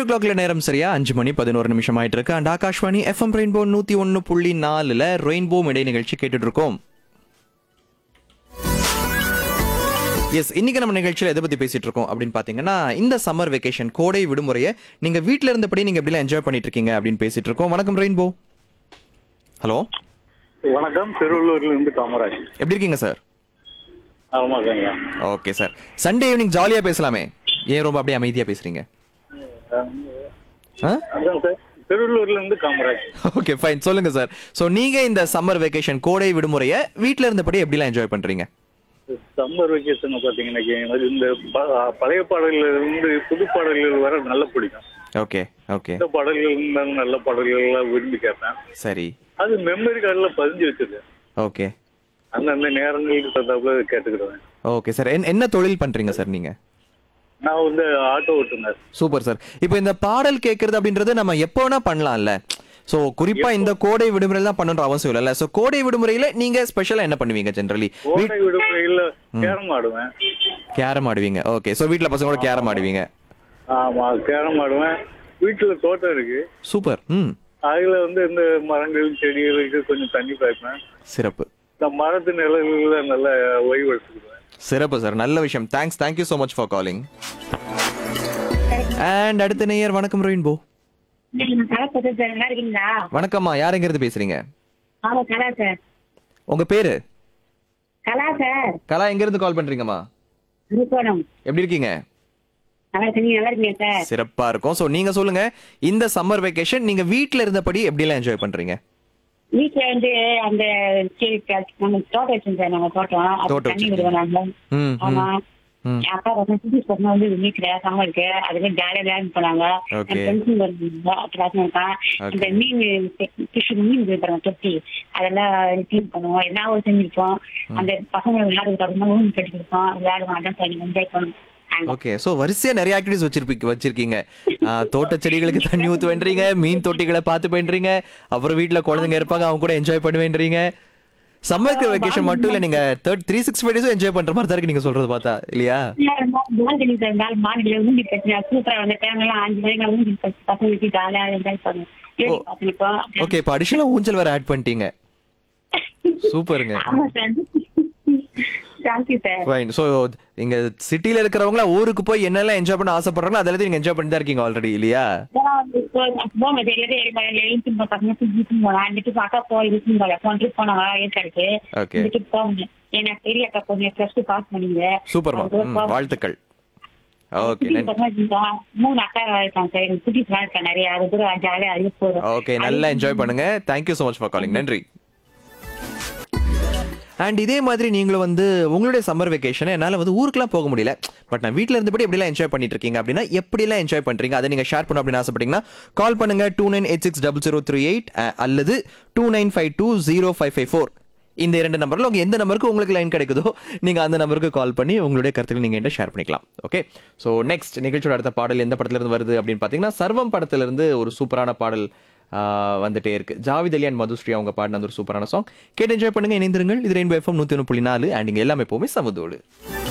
Studio கிளாக்ல நேரம் சரியா அஞ்சு மணி பதினோரு நிமிஷம் ஆயிட்டு இருக்கு அண்ட் ஆகாஷ்வாணி எஃப்எம் ரெயின்போ நூத்தி ஒன்னு புள்ளி நாலுல ரெயின்போ இடை நிகழ்ச்சி கேட்டுட்டு இருக்கோம் எஸ் இன்னைக்கு நம்ம நிகழ்ச்சியில் எதை பத்தி பேசிட்டு இருக்கோம் அப்படின்னு பாத்தீங்கன்னா இந்த சம்மர் வெக்கேஷன் கோடை விடுமுறையை நீங்க வீட்ல இருந்தபடி நீங்க எப்படிலாம் என்ஜாய் பண்ணிட்டு இருக்கீங்க அப்படின்னு பேசிட்டு இருக்கோம் வணக்கம் ரெயின்போ ஹலோ வணக்கம் திருவள்ளூர்ல இருந்து காமராஜ் எப்படி இருக்கீங்க சார் ஆமாங்க ஓகே சார் சண்டே ஈவினிங் ஜாலியா பேசலாமே ஏன் ரொம்ப அப்படியே அமைதியா பேசுறீங்க ஆ அதான் சார் திருவள்ளூர்ல இருந்து காமராஜ் ஓகே ஃபைன் சொல்லுங்க சார் ஸோ நீங்க இந்த சம்மர் வெக்கேஷன் கோடை விடுமுறையை வீட்ல இருந்தபடி எப்படிலாம் என்ஜாய் பண்றீங்க சம்மர் வெக்கேஷன் பாத்தீங்கன்னா எனக்கு இந்த ப- பழைய பாடல்கள் இருந்து புது பாடல்கள் வர நல்ல பிடிக்கும் ஓகே ஓகே இந்த பாடல்கள் இருந்தாலும் நல்ல பாடல்கள் எல்லாம் விரும்பி கேட்பேன் சரி அது மெமரி கார்டுல பதிஞ்சு வச்சிருக்கேன் ஓகே அந்தந்த நேரங்களுக்கு தகுந்தாப்புல கேட்டுக்கிடுவேன் ஓகே சார் என்ன தொழில் பண்றீங்க சார் நீங்க நான் வந்து ஆட்டோ ஓட்டுனர் சூப்பர் சார் இப்போ இந்த பாடல் கேட்கறது அப்படின்றது நம்ம எப்போ வேணா பண்ணலாம்ல ஸோ குறிப்பா இந்த கோடை விடுமுறையில தான் பண்ணணுன்ற அவசியம் இல்லைல்ல ஸோ கோடை விடுமுறையில நீங்க ஸ்பெஷலா என்ன பண்ணுவீங்க ஜென்ரலி கோடை விடுமுறையில கேரம் ஆடுவேன் கேரம் ஆடுவீங்க ஓகே ஸோ வீட்ல பசங்களோட கேரம் ஆடுவீங்க ஆமா கேரம் ஆடுவேன் வீட்டுல தோட்டம் இருக்கு சூப்பர் ம் அதுல வந்து இந்த மரங்கள் செடிகளுக்கு கொஞ்சம் தண்ணி பாய்ப்பேன் சிறப்பு இந்த மரத்து நிழல்ல நல்ல ஓய்வு எடுத்துக்குவேன் சிறப்பு சார் நல்ல விஷயம் thanks thank you so much for calling and அடுத்த நேயர் வணக்கம் ரெயின்போ நான் கலா பேசுறேன் சார் நல்லா இருக்கீங்களா வணக்கம்மா யாருங்கிறது பேசுறீங்க ஆமா கலா சார் உங்க பேரு கலா சார் கலா எங்க இருந்து கால் பண்றீங்கம்மா திருப்பணம் எப்படி இருக்கீங்க நல்லா இருக்கீங்க நல்லா இருக்கீங்க சார் சிறப்பா இருக்கும் சோ நீங்க சொல்லுங்க இந்த சம்மர் வெக்கேஷன் நீங்க வீட்ல இருந்தபடி எப்படி எல்லாம் என்ஜாய் பண்றீங்க வீட்டுல வந்து அந்த செடி நம்ம தோட்டம் வச்சோம் சார் நாங்க தோட்டம் அது தோட்டம் தண்ணி வச்சிருக்கீங்க. விடுவோம் நாங்க ம், ஆமா ம். என் அக்கா பசங்க சுத்தி பசங்க வந்து வீட்டுல சம்மருக்கு அதுக்கு ஜாலியா விளையாண்டு போனாங்க Okay. என் ஃப்ரெண்ட்ஸுங்க வருவாங்க கிளாஸ்ல இருக்கான் Okay. இந்த மீன் ஃபிஷ் மீன் இருக்கு பாருங்க தொட்டி அதெல்லாம் க்ளீன் பண்ணுவோம் என்ன ஒரு செஞ்சிருப்போம் அந்த பசங்க விளையாடுறதுக்கு அப்புறமா ஊன் கட்டி கொடுப்போம் விளையாடுவோம் அதான் சார் என்ஜாய் பண்ணுவோம் ஓகே சோ வரிசையா நிறைய ஆக்டிவிட்டிஸ் வச்சிருப்பீங்க வச்சிருக்கீங்க ஆ, தோட்ட செடிகளுக்கு தண்ணி ஊத்து வேண்டீங்க மீன் தொட்டிகளை பார்த்து பண்றீங்க அப்புறம் வீட்ல குழந்தைங்க இருப்பாங்க அவங்க கூட என்ஜாய் பண்ணுவேன்றீங்க சம்மர் வெக்கேஷன் மட்டும் இல்ல நீங்க தேர்ட் த்ரீ சிக்ஸ் ஃபைவ் டேஸும் என்ஜாய் பண்ற மாதிரி தான் இருக்கு நீங்க சொல்றது பார்த்தா இல்லையா பால்கனி சார் நாலு மாடியில ஊஞ்சி கட்டினா சூப்பரா அந்த டைம்ல அஞ்சு மணிக்கு ஊஞ்சி கட்டி பசங்களுக்கு ஜாலியா என்ஜாய் பண்ணுவோம் ஏறி பார்த்துருப்போம் ஓகே இப்போ அடிஷனலா ஊஞ்சல் வேற ஆட் பண்ணிட்டீங்க சூப்பருங்க ஆமா sir thank you sir fine so இங்க சிட்டில இருக்கிறவங்கள ஊருக்கு போய் என்னெல்லாம் என்ஜாய் பண்ண ஆசைப்படுறாங்களோ அதெல்லாம் நீங்க என்ஜாய் பண்ணி தான் இருக்கீங்க ஆல்ரெடி இல்லையா போங்க எல்லாரும் எழுத்து பசங்க தூக்கிட்டு போனோம் அந்த ட்ரிப் அக்கா போய் இழுத்து போல போன ட்ரிப் போனாங்க ஏற்காடுக்கு Okay. இந்த ட்ரிப் போங்க ஏன்னா பெரிய அக்கா கொஞ்சம் ப்ளஸ் டூ பாஸ் பண்ணீங்க சூப்பர்மா அதுக்கு ம், போங்க. வாழ்த்துக்கள் ஓகே குட்டி பசங்க இருந்தா, மூணு அக்கா இருக்காங்க சார் எனக்கு குட்டிஸ் இருக்கா நிறைய அது கூட ஜாலியா அது போதும் ஓகே நல்லா என்ஜாய் பண்ணுங்க thank you so much for calling நன்றி அண்ட் இதே மாதிரி நீங்களும் வந்து உங்களுடைய சம்மர் வெக்கேஷனை என்னால் வந்து ஊருக்குலாம் போக முடியல பட் நான் வீட்டில் இருந்தபடி எப்படிலாம் என்ஜாய் பண்ணிட்டு இருக்கீங்க அப்படின்னா எப்படிலாம் என்ஜாய் பண்ணுறீங்க அதை நீங்கள் ஷேர் பண்ண அப்படின்னு ஆசைப்பட்டீங்கன்னா கால் பண்ணுங்க two nine eight six double zero three eight அல்லது two nine five two zero five five four இந்த இரண்டு நம்பரில் உங்கள் எந்த நம்பருக்கு உங்களுக்கு லைன் கிடைக்குதோ நீங்கள் அந்த நம்பருக்கு கால் பண்ணி உங்களுடைய கருத்துக்களை நீங்கள் என்கிட்ட ஷேர் பண்ணிக்கலாம் ஓகே ஸோ நெக்ஸ்ட் நிகழ்ச்சியோட அடுத்த பாடல் எந்த படத்துல இருந்து வருது அப்படின்னு பார்த்தீங்கன்னா சர்வம் படத்துல இருந்து ஒரு சூப்பரான பாடல் ஆஹ், வந்துட்டே இருக்கு ஜாவித் அலி அண்ட் மதுஸ்ரீ அவங்க பாடின அந்த ஒரு சூப்பரான சாங் கேட்டு என்ஜாய் பண்ணுங்க இணைந்திருங்கள் இது ரெயின்போ எஃப்எம் நூற்றி ஒன்று புள்ளி நாலு அண்ட் இங்கே எல்லாமே எப்போவுமே சமதோடு